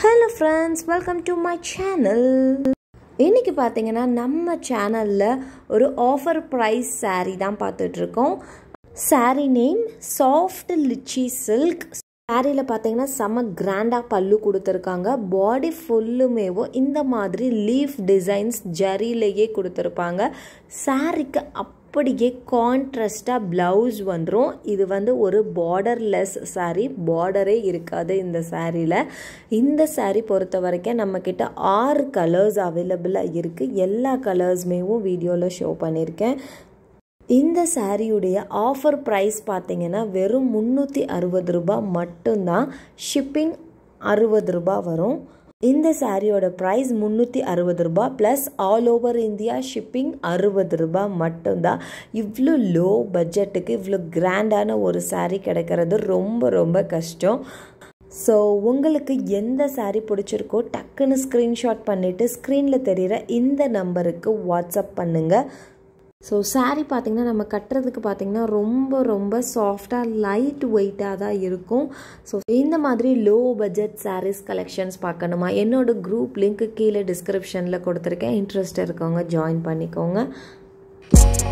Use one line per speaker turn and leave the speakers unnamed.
hello friends welcome to my channel இன்றைக்கி பார்த்தீங்கன்னா நம்ம சேனலில் ஒரு ஆஃபர் ப்ரைஸ் saree தான் பார்த்துட்ருக்கோம் saree name soft litchi silk சாரியில் பார்த்தீங்கன்னா செம்ம கிராண்டாக பல்லு கொடுத்துருக்காங்க பாடி ஃபுல்லுமேவோ இந்த மாதிரி லீஃப் டிசைன்ஸ் ஜரியிலேயே கொடுத்துருப்பாங்க சாரிக்கு அப்படியே கான்ட்ராஸ்டாக ப்ளவுஸ் வந்துடும் இது வந்து ஒரு பார்டர்லெஸ் சாரீ பார்டரே இருக்காது இந்த சாரியில் இந்த சாரீ பொறுத்த வரைக்கும் நம்மக்கிட்ட ஆறு கலர்ஸ் அவைலபிளாக இருக்குது எல்லா கலர்ஸுமேவும் வீடியோவில் ஷோ பண்ணியிருக்கேன் இந்த சாரியுடைய ஆஃபர் ப்ரைஸ் பார்த்தீங்கன்னா வெறும் முந்நூற்றி அறுபது ரூபாய் மட்டும்தான் ஷிப்பிங் அறுபது ரூபாய் வரும் இந்த சாரியோட ப்ரைஸ் முந்நூற்றி அறுபது ரூபாய் plus all over India shipping அறுபது ரூபாய் மட்டும்தான் இவ்வளோ லோ பட்ஜெட்டுக்கு இவ்வளோ கிராண்டான ஒரு சாரீ கிடைக்கிறது ரொம்ப ரொம்ப கஷ்டம் ஸோ உங்களுக்கு எந்த சாரீ பிடிச்சிருக்கோ டக்குன்னு ஸ்க்ரீன்ஷாட் பண்ணிவிட்டு ஸ்க்ரீனில் தெரிகிற இந்த நம்பருக்கு வாட்ஸ்அப் பண்ணுங்கள் ஸோ சாரீ பார்த்திங்கன்னா நம்ம கட்டுறதுக்கு பார்த்திங்கன்னா ரொம்ப ரொம்ப சாஃப்டாக லைட் வெயிட்டாக தான் இருக்கும் ஸோ இந்த மாதிரி லோ பட்ஜெட் சாரீஸ் கலெக்ஷன்ஸ் பார்க்கணுமா என்னோட குரூப் லிங்க் கீழே டிஸ்கிரிப்ஷனில் கொடுத்துருக்கேன் இன்ட்ரெஸ்ட் இருக்கவங்க ஜாயின் பண்ணிக்கோங்க